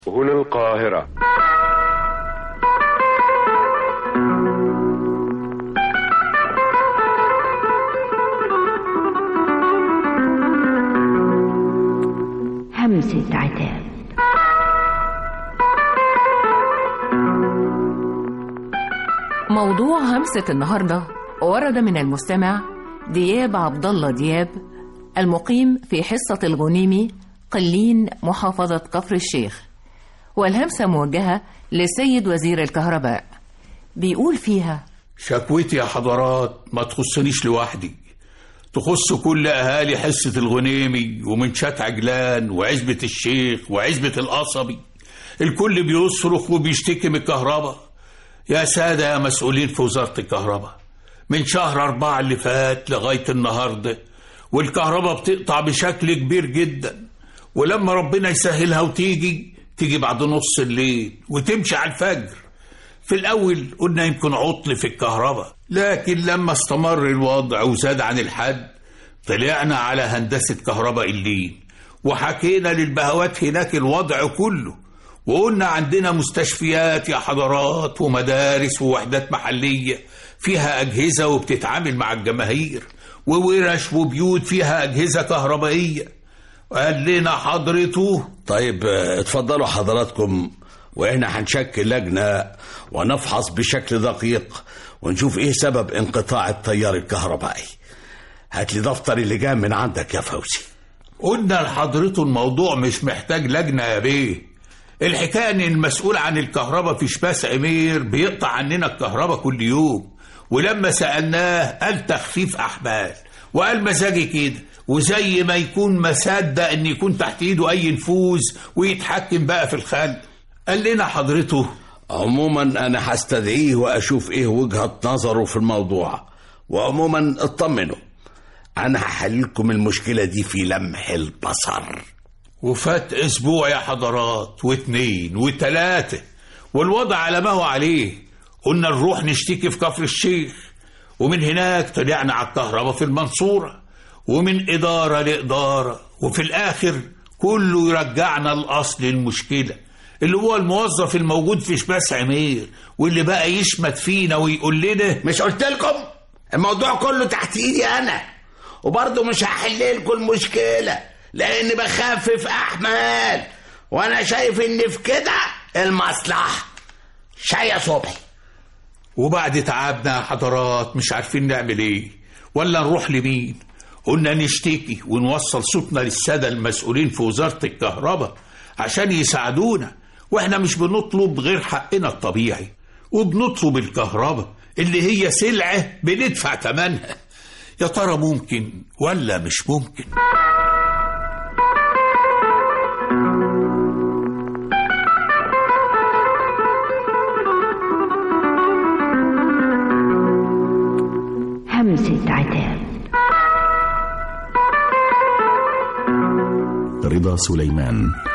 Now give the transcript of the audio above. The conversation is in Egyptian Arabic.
هنا القاهرة همسة عتاب موضوع همسة النهاردة ورد من المستمع دياب عبد الله دياب المقيم في حصة الغنيمي قلين محافظة كفر الشيخ والهمسة موجهة للسيد وزير الكهرباء بيقول فيها شكوتي يا حضرات ما تخصنيش لوحدي تخص كل أهالي حصة الغنيمي ومنشات عجلان وعزبة الشيخ وعزبة القصبي الكل بيصرخ وبيشتكي من الكهرباء يا سادة يا مسؤولين في وزارة الكهرباء من شهر أربعة اللي فات لغاية النهاردة والكهرباء بتقطع بشكل كبير جدا ولما ربنا يسهلها وتيجي تيجي بعد نص الليل وتمشي على الفجر في الأول قلنا يمكن عطل في الكهرباء لكن لما استمر الوضع وزاد عن الحد طلعنا على هندسة كهرباء اللين وحكينا للبهوات هناك الوضع كله وقلنا عندنا مستشفيات يا حضرات ومدارس ووحدات محلية فيها أجهزة وبتتعامل مع الجماهير وورش وبيوت فيها أجهزة كهربائية قال لنا حضرته طيب آه، اتفضلوا حضراتكم واحنا هنشكل لجنة ونفحص بشكل دقيق ونشوف ايه سبب انقطاع التيار الكهربائي هات لي دفتر اللجان من عندك يا فوزي قلنا لحضرته الموضوع مش محتاج لجنة يا بيه الحكاية ان المسؤول عن الكهرباء في شباس عمير بيقطع عننا الكهرباء كل يوم ولما سألناه قال تخفيف أحمال وقال مزاجي كده وزي ما يكون مصدق ان يكون تحت ايده اي نفوذ ويتحكم بقى في الخلق قال لنا حضرته عموما انا هستدعيه واشوف ايه وجهة نظره في الموضوع وعموما اطمنوا انا هحل لكم المشكلة دي في لمح البصر وفات اسبوع يا حضرات واتنين وتلاتة والوضع على ما هو عليه قلنا نروح نشتكي في كفر الشيخ ومن هناك طلعنا على الكهرباء في المنصورة ومن إدارة لإدارة وفي الآخر كله يرجعنا الأصل المشكلة اللي هو الموظف الموجود في شباس عمير واللي بقى يشمت فينا ويقول لنا مش قلت لكم الموضوع كله تحت ايدي انا وبرضه مش هحل لكم المشكلة لاني بخفف احمال وانا شايف ان في كده المصلحة شاي صبحي وبعد تعبنا يا حضرات مش عارفين نعمل ايه ولا نروح لمين قلنا نشتكي ونوصل صوتنا للسادة المسؤولين في وزارة الكهرباء عشان يساعدونا واحنا مش بنطلب غير حقنا الطبيعي وبنطلب الكهرباء اللي هي سلعة بندفع ثمنها يا ترى ممكن ولا مش ممكن همسة عتاب رضا سليمان